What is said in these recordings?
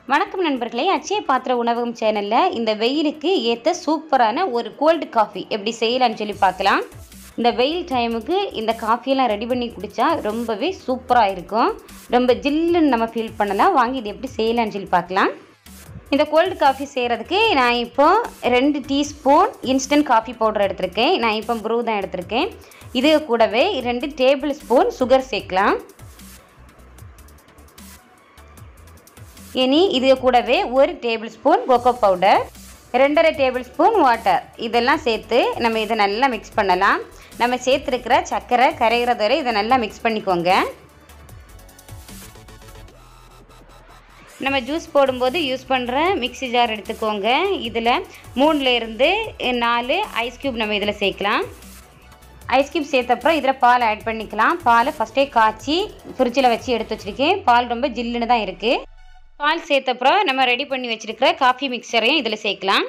வணக்கம் நண்பர்களே அச்சய பாத்திர உணவகம் சேனலில் இந்த வெயிலுக்கு ஏற்ற சூப்பரான ஒரு கோல்டு காஃபி எப்படி செய்யலாம்னு சொல்லி பார்க்கலாம் இந்த வெயில் டைமுக்கு இந்த காஃபியெல்லாம் ரெடி பண்ணி குடித்தா ரொம்பவே சூப்பராக இருக்கும் ரொம்ப ஜில்லுன்னு நம்ம ஃபீல் பண்ணலாம் வாங்கி இது எப்படி செய்யலாம்னு சொல்லி பார்க்கலாம் இந்த கோல்டு காஃபி செய்கிறதுக்கு நான் இப்போ ரெண்டு டீஸ்பூன் இன்ஸ்டன்ட் காஃபி பவுடர் எடுத்திருக்கேன் நான் இப்போ ப்ரூ தான் எடுத்திருக்கேன் இது கூடவே ரெண்டு டேபிள் ஸ்பூன் சுகர் சேர்க்கலாம் இனி இது கூடவே ஒரு டேபிள் ஸ்பூன் கொக்கோ பவுடர் ரெண்டரை டேபிள் ஸ்பூன் வாட்டர் இதெல்லாம் சேர்த்து நம்ம இதை நல்லா மிக்ஸ் பண்ணலாம் நம்ம சேர்த்துருக்கிற சர்க்கரை கரைகிறது வரை இதை நல்லா மிக்ஸ் பண்ணிக்கோங்க நம்ம ஜூஸ் போடும்போது யூஸ் பண்ணுற மிக்ஸி ஜார் எடுத்துக்கோங்க இதில் மூணுலேருந்து நாலு ஐஸ் க்யூப் நம்ம இதில் சேர்க்கலாம் ஐஸ் க்யூப் சேர்த்தப்புறம் இதில் பால் ஆட் பண்ணிக்கலாம் பாலை ஃபஸ்ட்டே காய்ச்சி ஃப்ரிட்ஜில் வச்சு எடுத்து வச்சுருக்கேன் பால் ரொம்ப ஜில்லுன்னு தான் இருக்குது பால் சேர்த்தப்புறம் நம்ம ரெடி பண்ணி வச்சுருக்கிற காஃபி மிக்சரையும் இதில் சேர்க்கலாம்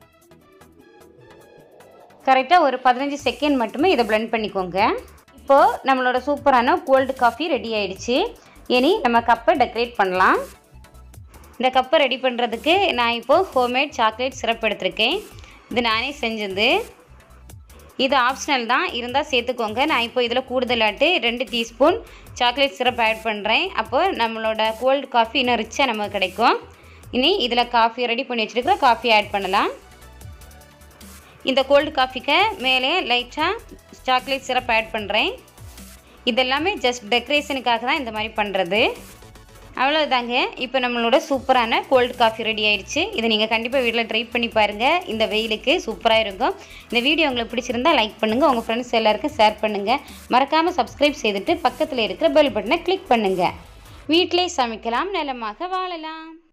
கரெக்டாக ஒரு பதினஞ்சு செகண்ட் மட்டுமே இதை பிளெண்ட் பண்ணிக்கோங்க இப்போது நம்மளோட சூப்பரான கோல்டு காஃபி ரெடி ஆயிடுச்சு இனி நம்ம கப்பை டெக்கரேட் பண்ணலாம் இந்த கப்பை ரெடி பண்ணுறதுக்கு நான் இப்போது ஹோம்மேட் சாக்லேட் சிரப் எடுத்திருக்கேன் இது நானே செஞ்சது இது ஆப்ஷனல் தான் இருந்தால் சேர்த்துக்கோங்க நான் இப்போ இதில் கூடுதலாட்டு ரெண்டு டீஸ்பூன் சாக்லேட் சிரப் ஆட் பண்ணுறேன் அப்போ நம்மளோட கோல்டு காஃபி இன்னும் ரிச்சாக நமக்கு கிடைக்கும் இனி இதில் காஃபி ரெடி பண்ணி வச்சுருக்கிற காஃபி ஆட் பண்ணலாம் இந்த கோல்டு காஃபிக்கு மேலே லைட்டாக சாக்லேட் சிரப் ஆட் பண்ணுறேன் இதெல்லாமே ஜஸ்ட் டெக்கரேஷனுக்காக தான் இந்த மாதிரி பண்ணுறது அவ்வளோதாங்க இப்போ நம்மளோட சூப்பரான கோல்டு காஃபி ரெடி ஆயிடுச்சு இதை நீங்கள் கண்டிப்பாக வீட்டில் ட்ரை பண்ணி பாருங்கள் இந்த வெயிலுக்கு சூப்பராக இருக்கும் இந்த வீடியோ உங்களுக்கு பிடிச்சிருந்தா லைக் பண்ணுங்கள் உங்கள் ஃப்ரெண்ட்ஸ் எல்லாருக்கும் ஷேர் பண்ணுங்கள் மறக்காமல் சப்ஸ்கிரைப் செய்துட்டு பக்கத்தில் இருக்கிற பெல் பட்டனை கிளிக் பண்ணுங்கள் வீட்டிலே சமைக்கலாம் நலமாக வாழலாம்